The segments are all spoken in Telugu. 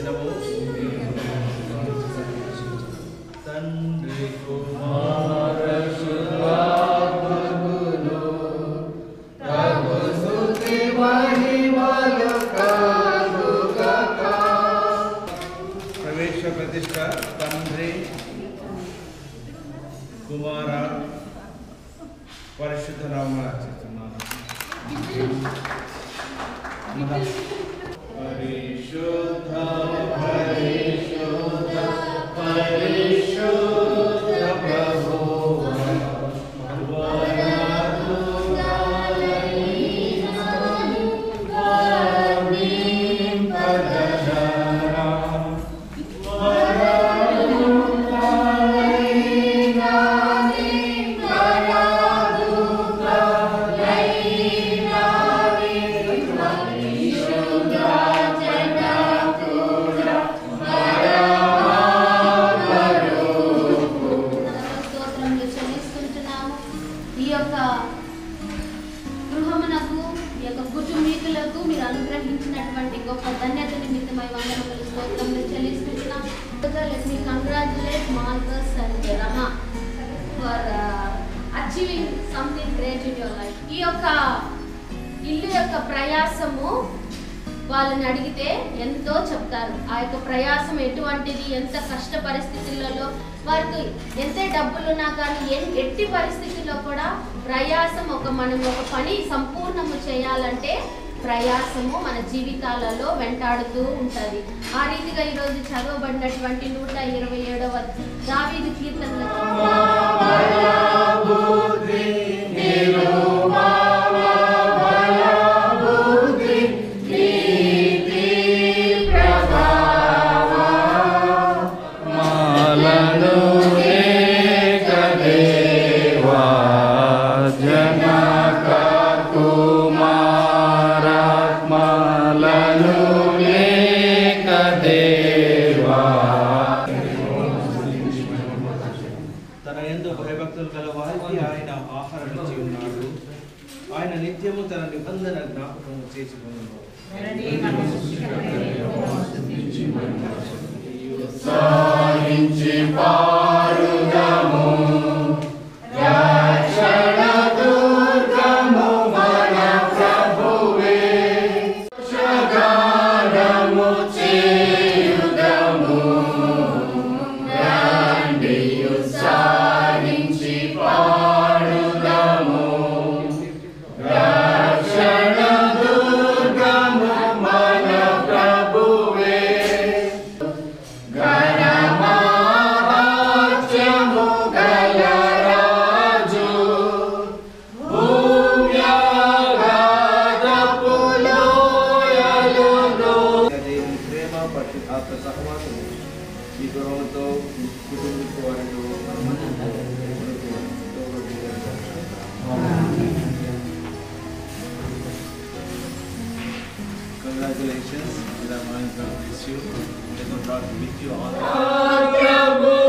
దినము తండ్రి కుమార ప్రవేశ ప్రతిష్ట తండ్రి కుమార పరిశుద్ధ నామ అర్చిస్తున్నాను పరిశుద్ధ పరిశుద్ధ పరిశుద్ధ ప్రభువా, స్తోత్రములు చెల్లిస్తుంటున్నాము ఈ యొక్క గృహమునకు ఈ యొక్క కుటుంబీకులకు మీరు అనుగ్రహించినటువంటి గొప్ప ధన్యత నిమిత్తమై వందనములు స్తోత్రములు చెల్లిస్తున్నాం let me congratulate Marcus and Rama for achieving something great in your life ఈ యొక్క ఇల్లు యొక్క ప్రయాసము వాళ్ళని అడిగితే ఎంతో చెప్తారు ఆ యొక్క ప్రయాసం ఎటువంటిది ఎంత కష్ట పరిస్థితులలో వారికి ఎంత డబ్బులున్నా కానీ ఎన్- ఎట్టి పరిస్థితుల్లో కూడా ప్రయాసం ఒక మనం ఒక పని సంపూర్ణము చేయాలంటే ప్రయాసము మన జీవితాలలో వెంటాడుతూ ఉంటుంది ఆ రీతిగా ఈరోజు చదవబడినటువంటి నూట ఇరవై ఏడవ దావీదు కీర్తనలు మాలను ఏకదేవా జనక కుమారాత్మలను ఏకదేవా తన ఎందు భయభక్తులు గల వారికి ఆయన ఆహారం ఇచ్చి ఉన్నాడు ఆయన నిత్యము తన నిబంధన జ్ఞాపకం చేసుకున్నాడు దేవుని ప్రేమ పట్టి ఆత్మ సహవాసము ఈ గృహంతో కుటుంబ వారితో Congratulations, the mind God bless you. May the Lord be with you all.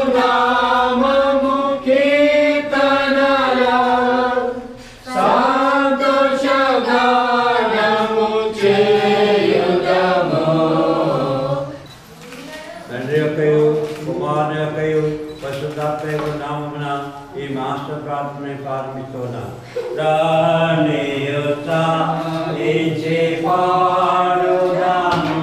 తండ్రి యొక్కయు కుమారుని యొక్కయు పరిశుద్ధాత్మ యొక్క నామమున ఈ మాస్టర్ ప్రార్థన ప్రారంభిస్తున్నా రానియుత ఇచ్చే పాడుదాము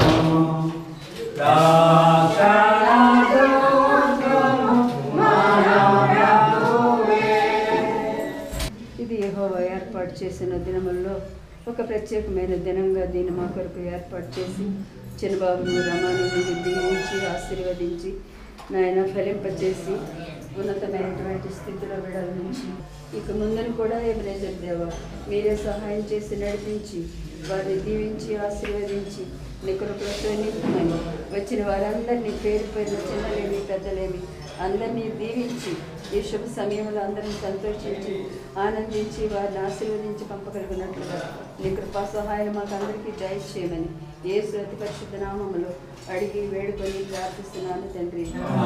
ఇది యెహోవా ఏర్పాటు చేసిన దినముల్లో ఒక ప్రత్యేకమైన దినంగా దీన్ని మా కొరకు ఏర్పాటు చేసి చిన్నబాబును రమాను మీరు దీవించి ఆశీర్వదించి నాయన ఫలింపచేసి ఉన్నతమైనటువంటి స్థితిలో విడాలించి ఇక ముందును కూడా ఎబనేజర్ దేవ మీరే సహాయం చేసి నడిపించి వారిని దీవించి ఆశీర్వదించి నీ కృపలతో నింపుమని వచ్చిన వారందరినీ పేరు పేరున చిన్నలేమి పెద్దలేమి అందరినీ దీవించి ఈ శుభ సమయంలో అందరం సంతోషించి ఆనందించి వారిని ఆశీర్వదించి పంపగలిగినట్లుగా నీ కృపా సహాయం మాకు అందరికీ దయచేయమని ఏ అతి పరిశుద్ధ నామములో అడిగి వేడుకొని ప్రార్థిస్తున్నాను తండ్రి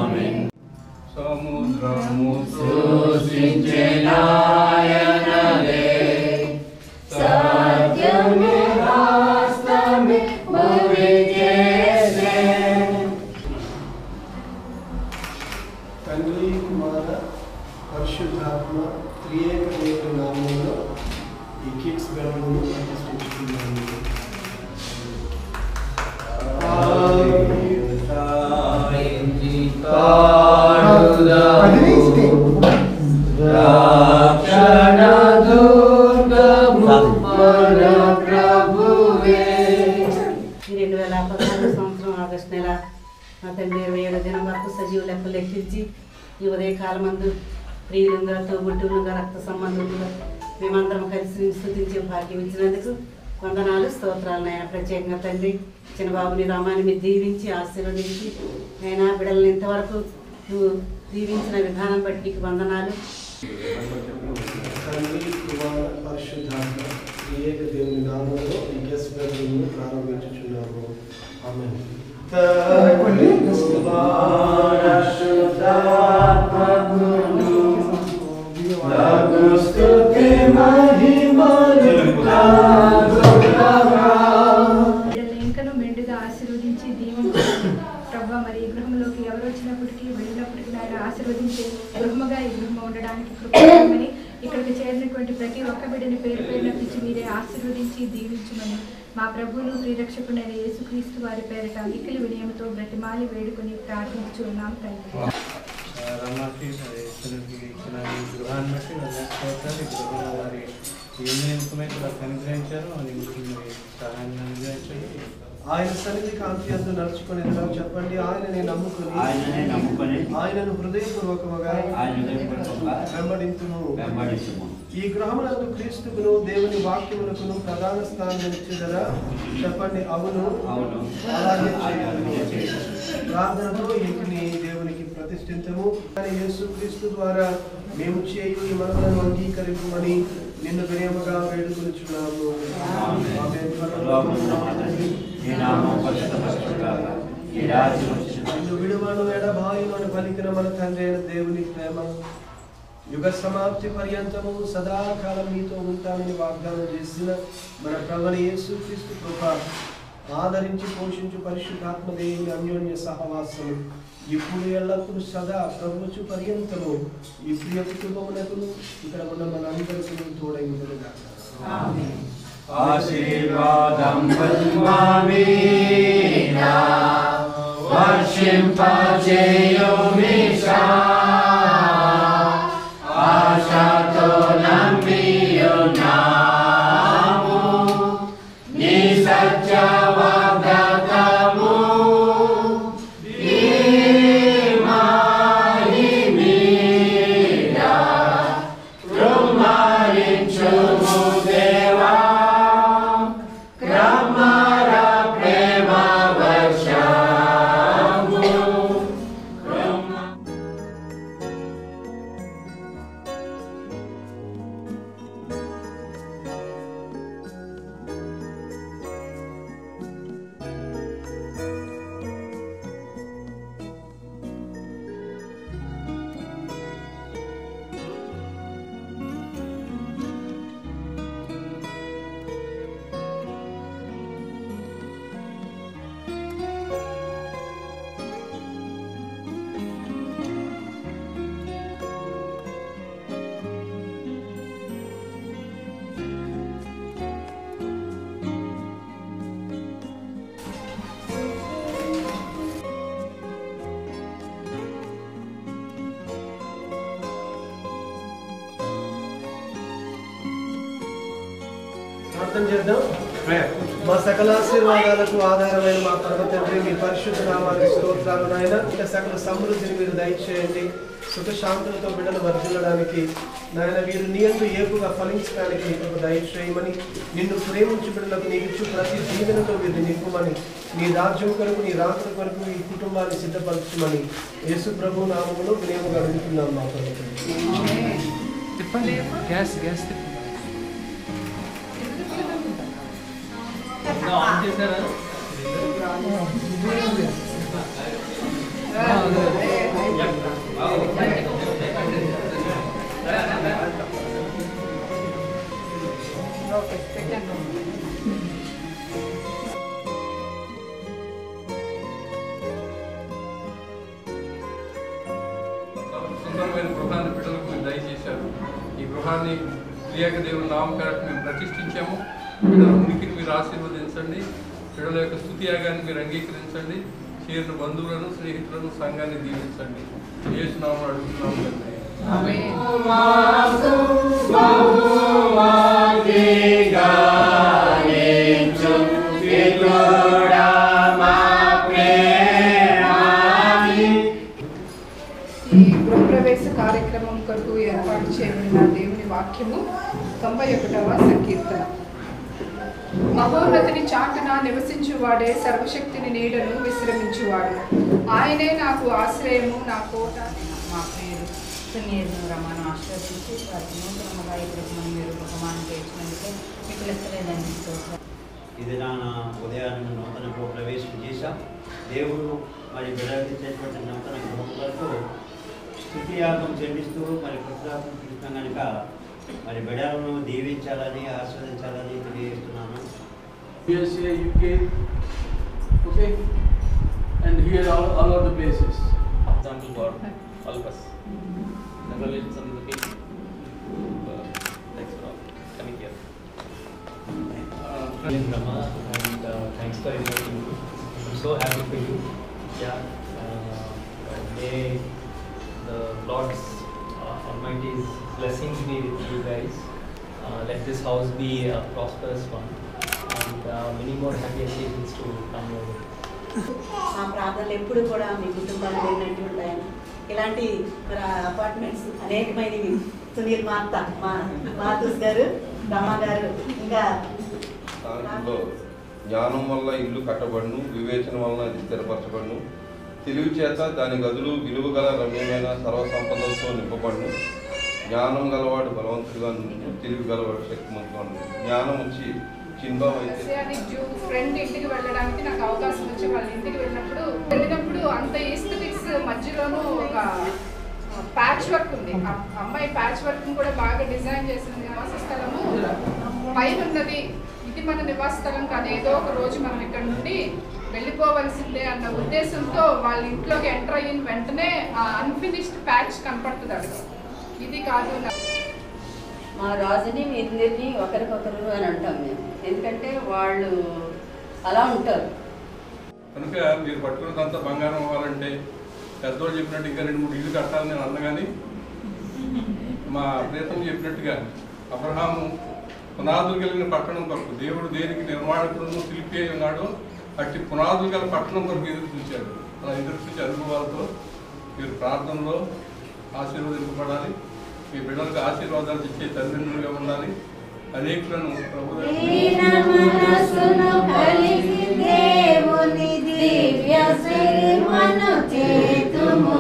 సముద్రము సత్యమే వాస్తవమే భవించేసే నామములో ప్రతిష్ఠించుకున్నాము. ఈ రెండు వేల పదహారు సంవత్సరం ఆగస్టు నెల మా తండ్రి ఇరవై ఏడో దినం వరకు సజీవ లెక్కలు లెక్కించి ఈ ఉదయకాలమందు ప్రియులుగా తోబుట్టులుగా రక్త సంబంధులుగా మేమందరం కలిసి నిన్ను స్తుతించే భాగ్యం ఇచ్చినందుకు వందనాలు స్తోత్రాలు నాయన ప్రత్యేకంగా తండ్రి చిన్నబాబుని రామాన్ని మీరు దీవించి ఆశీర్వదించి అయినా బిడ్డలను ఇంతవరకు నువ్వు దీవించిన విధానం బట్టి నీకు వందనాలు తండ్రి కుమార పరిశుద్ధాత్మ ఏక దేవుని నామంలో ఈ గెస్ బ్రదర్ను ప్రారంభించుచున్నాము ఆమె బిడ్డల్ని ఇంకనూ మెండుగా ఆశీర్వదించి దీవించండి ప్రభా మరి ఈ గృహంలోకి ఎవరు వచ్చినప్పటికీ వెళ్ళినప్పటికీ ఆయన ఆశీర్వదించే గృహముగా ఈ గృహం ఉండడానికి కృపమని ఇక్కడికి చేరినటువంటి ప్రతి ఒక్క బిడ్డని పేరు పేరున పిలిచి మీరే ఆశీర్వదించి దీవించమని మా ప్రభువును ప్రియరక్షకుడైన యేసుక్రీస్తు వారి పేరిట మిక్కిలి వినయంతో బ్రతిమాలి వేడుకొని ప్రార్థించున్నాం తండ్రి రమ్మకి మరి ఇతనికి ఇచ్చిన ఈ గృహాన్ని బట్టి వాళ్ళ స్తోత్రాలు ఈ గృహంలో వారి ఏం నిమిత్తమై కూడా అనుగ్రహించారు ఆ నిమిత్తం మరి సహాయాన్ని అనుగ్రహించండి ఆయన సన్నిధి కాంతి అందు నడుచుకుని చెప్పండి ఆయనని నమ్ముకుని ఆయననే నమ్ముకొని ఆయనను హృదయపూర్వకముగా ఆయన హృదయపూర్వకంగా వెంబడింతుము వెంబడించుము. ఈ గృహమునందు క్రీస్తుకును దేవుని వాక్యమునకును ప్రధాన స్థానం ఇచ్చిదరా చెప్పండి అవును అవును. అలాగే అలాగే చేయుదుము. చేయుదుము. ప్రార్థనతో ఇంటిని దేవునికి ప్రతిష్ఠించము కానీ యేసు క్రీస్తు ద్వారా మేము చేయు ఈ మనలను అంగీకరింపమని నిన్ను వినయముగా వేడుకొనుచున్నాము ఆమేన్. ఆమేన్. పరలోకమున మా తండ్రి, నీ నామం పరిశుద్ధపరచుగాక. నీ రాజ్యం వచ్చిన నిన్ను విడువను ఎడబాయును పలికిన మన తండ్రి అయిన దేవుని ప్రేమ యుగ సమాప్తి పర్యంతము సదాకాలం మీతో ఉంటానని వాగ్దానం చేసిన మన ప్రభుని యేసు క్రీస్తు కృప ఆదరించి పోషించు పరిశుద్ధాత్మ దేవుని అన్యోన్య సహవాసం ఇప్పుడు ఎల్లప్పుడూ సదా ప్రభుచు పర్యంతము ఈ ప్రియ కుటుంబమునకును ఇక్కడ ఉన్న మన అందరికీ తోడై ఉండదుగా ఆశీర్వాదం పొందుమామీనా. వర్షింపచేయుమీశా. ఆశతో నమ్మియున్నాము. నీ సత్య వాగ్దానము. ఈ మహిమీడ. కృమ్మరించుము దేవా క్రమర ప్రేమ వర్షము క్రమ ప్రార్థన చేద్దాం మా సకల ఆశీర్వాదాలకు ఆధారమైన మా పరమ తండ్రి మీ పరిశుద్ధ నామానికి స్తోత్రాలు నాయన ఇంకా సకల సమృద్ధిని మీరు దయచేయండి సుఖ శాంతులతో బిడ్డలు వర్ధిల్లడానికి నాయన వీరు నీ యందు ఏపుగా ఫలించడానికి ఒక దయచేయమని నిన్ను ప్రేమించి బిడ్డలకు నీకు ఇచ్చు ప్రతి దీవెనతో వీరిని నింపుమని నీ రాజ్యం కొరకు నీ రాత్రి కొరకు ఈ కుటుంబాన్ని సిద్ధపరచమని యేసు ప్రభు నామములో వినియోగం అడుగుతున్నాం మా పరమ తండ్రి తిప్పండి గ్యాస్ గ్యాస్ తిప్పండి ఆన్ చేశారా సుందరమైన గృహాన్ని బిడ్డలకు మీరు దయచేశారు ఈ గృహాన్ని త్రియాక దేవుని నామకాన్ని మేము ప్రతిష్ఠించాము బిడ్డల ఉనికిని మీరు ఆశీర్వదించండి బిడ్డల యొక్క స్థుతి యాగాన్ని మీరు అంగీకరించండి చేరిన బంధువులను స్నేహితులను సంఘాన్ని దీవించండి ఏసునామం అడుగుతున్నాము తండ్రి ఈ గృహప్రవేశ కార్యక్రమం కొరకు ఏర్పాటు చేయబడిన దేవుని వాక్యము తొంభై ఒకటవ సంకీర్తన మహోన్నతిని చాటున నివసించువాడే సర్వశక్తిని నీడను విశ్రమించువాడు ఆయనే నాకు ఆశ్రయము నా కోట మా ప్రియులు సునీరును రమ్మను ఆశీర్వదించి వారికి నూతనముగా ఇప్పుడు మనం మీరు బహుమానం చేసినందుకే మీకు లెక్కలేదని స్తోత్రం ఇది నా ఉదయాన్ని నూతన ప్రవేశం చేశాం దేవుడు మరి బిడ్డలించేటువంటి నూతన గృహములకు స్థుతియాగం చెల్లిస్తూ మరి కృతజ్ఞతలు చూస్తాం కనుక మరి బిడ్డలను దీవించాలని ఆస్వాదించాలని తెలియజేస్తున్నాను USA, UK, okay, and here all, all other places. example for all of us. Congratulations on the baby. Uh, thanks for coming here. Uh, Rama, and uh, thanks for inviting me. I'm so happy for you. Yeah. Uh, may the Lord's uh, Almighty's blessings be with you guys. Uh, let this house be a prosperous one, and uh, many more happy occasions to come over. మా ప్రార్థనలు ఎప్పుడు కూడా మీ కుటుంబాలు లేనట్టు ఉంటాయని ఇలాంటి మరి అపార్ట్మెంట్స్ అనేకమైనవి సునీల్ మా అత్త మా మాతూస్ గారు రమ గారు ఇంకా దాంట్లో జ్ఞానం వల్ల ఇల్లు కట్టబడును వివేచన వలన అది స్థిరపరచబడును తెలివి చేత దాని గదులు విలువ గల రమ్యమైన సర్వసంపదలతో నింపబడును జ్ఞానం గలవాడు బలవంతుడుగా నుండు తెలివి గలవాడు శక్తిమంతుగా నుండు జ్ఞానం వచ్చి చిన్బాబు అయితే రష్యాని జూ ఫ్రెండ్ ఇంటికి వెళ్ళడానికి నాకు అవకాశం వచ్చి వాళ్ళ ఇంటికి వెళ్ళినప్పుడు వెళ్ళినప్పుడు అంత ఈస్థెటిక్స్ మధ్యలోనూ ఒక ప్యాచ్ వర్క్ ఉంది ఆ అమ్మాయి ప్యాచ్ వర్క్ కూడా బాగా డిజైన్ చేసిన నివాస స్థలము పైన ఉన్నది ఇది మన నివాస స్థలం కాదు ఏదో ఒక రోజు మనం ఇక్కడ నుండి వెళ్ళిపోవలసిందే అన్న ఉద్దేశంతో వాళ్ళ ఇంట్లోకి ఎంటర్ అయిన వెంటనే ఆ అన్ఫినిష్డ్ ప్యాచ్ కనపడుతుంది అక్కడ ఇది కాదు నా- మా రాజుని మీ ఇద్దరిని ఒకరికొకరు అని అంటాం మేము ఎందుకంటే వాళ్ళు అలా ఉంటారు కనుక మీరు పట్టుకున్నదంతా బంగారం అవ్వాలంటే పెద్దోళ్ళు చెప్పినట్టు ఇంకా రెండు మూడు ఇల్లు కట్టాలని నేను అన్న కానీ మా ప్రేతం చెప్పినట్టుగా అబ్రహాము పునాదులు కలిగిన పట్టణం కొరకు దేవుడు దేనికి నిర్మాణకులను శిల్పి అయి ఉన్నాడో అట్టి పునాదులు గల పట్టణం కొరకు ఎదురు చూశాడు అలా ఎదురు చూసే అనుభవాలతో మీరు ప్రార్థనలో ఆశీర్వదింపబడాలి మీ బిడ్డలకు ఆశీర్వాదాలు ఇచ్చే తల్లిదండ్రులుగా ఉండాలి అనేకులను ప్రభు మనసును కలిగి దేవుని దివ్య సేవను చేతుము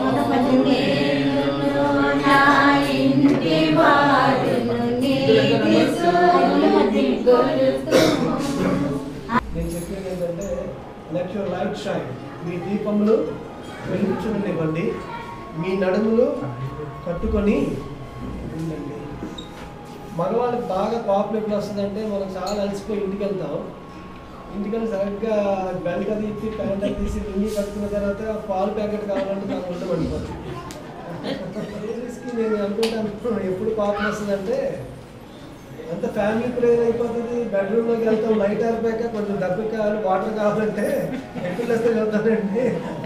నేనును నా ఇంటి వారును నీతి సున్నతి గొలుతుము నేను చెప్పేది ఏంటంటే లెట్ యువర్ లైట్ షైన్ మీ దీపములు వెలుగుచునివ్వండి మీ నడుములు కట్టుకొని ఉండండి మగవాళ్ళకి బాగా కోపం ఎప్పుడు వస్తుందంటే మనం చాలా అలసిపోయి ఇంటికి వెళ్తాం ఇంటికి వెళ్ళి సరిగ్గా బెల్ట్ అది ఇప్పి ప్యాంట్ అది తీసి లుంగి కట్టుకున్న తర్వాత పాలు ప్యాకెట్ కావాలంటే నాకు ఉండమండిపోతుంది లేడీస్కి నేను అనుకుంటాను ఎప్పుడు కోపం వస్తుందంటే అంత ఫ్యామిలీ ప్రేయర్ అయిపోతుంది బెడ్రూమ్లోకి వెళ్తాం లైట్ ఆరిపోయాక కొంచెం దెబ్బ కావాలి వాటర్ కావాలంటే ఎప్పుడు వస్తే వెళ్తానండి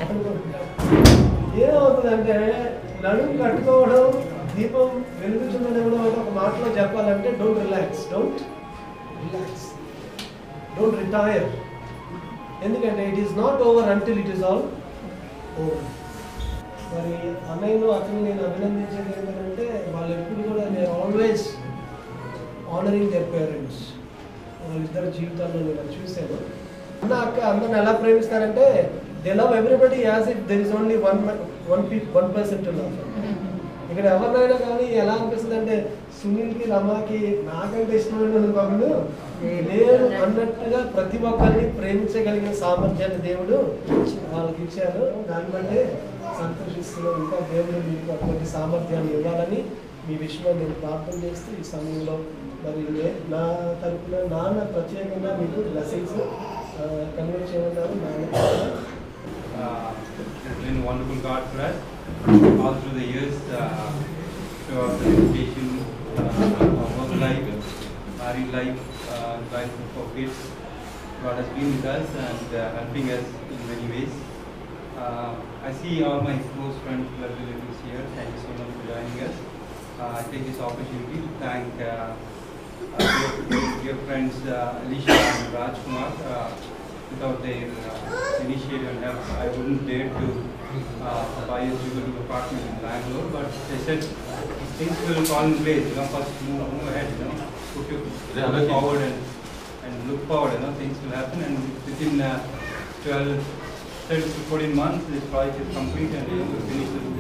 ఏమవుతుందంటే నడుము కట్టుకోవడం దీపం వెలుగుతుందని ఒక మాటలో చెప్పాలంటే don't relax don't relax don't retire ఎందుకంటే it is not over until it is all over మరి అన్నయ్యను అతను నేను అభినందించేది ఏంటంటే వాళ్ళు ఎప్పుడు కూడా నేను ఆల్వేస్ ఆనరింగ్ దర్ పేరెంట్స్ వాళ్ళిద్దరి జీవితాల్లో నేను అది చూశాను అన్న అక్క అందరిని ఎలా ప్రేమిస్తారంటే they love everybody as it there is only one one P one percent love ఇక్కడ ఎవరినైనా కానీ ఎలా అనిపిస్తుంది అంటే సునీల్కి రమాకి నాకంటే ఇష్టమైన బాబులు లేరు అన్నట్టుగా ప్రతి ఒక్కరిని ప్రేమించగలిగిన సామర్థ్యాన్ని దేవుడు వాళ్ళకి ఇచ్చారు దాన్ని బట్టి సంతోషిస్తున్నాం ఇంకా దేవుడు మీకు అటువంటి సామర్థ్యాన్ని ఇవ్వాలని మీ విషయంలో నేను ప్రార్థన చేస్తూ ఈ సమయంలో మరి నే- నా తరపున నాన్న ప్రత్యేకంగా మీకు బ్లెస్సింగ్స్ కన్వే చేయమన్నారు నాన్న uh, has been a wonderful God for us all through the years uh, throughout the education uh, of life, married life, uh, life of kids. God has been with us and uh, helping us in many ways. Uh, I see all my close friends, blood relatives here. Thank you so much for joining us. Uh, I take this opportunity to thank uh, uh, dear, dear friends uh, Alicia and Rajkumar. Uh, without their uh, initiative and help, I wouldn't dare to uh, buy a two apartment in Bangalore. But they said things will fall in place. You know, first move, move ahead. You know, put your Yeah, look okay. forward and and look forward. You know, things will happen. And within uh, 12, 13 to 14 months, this project is complete and we will finish the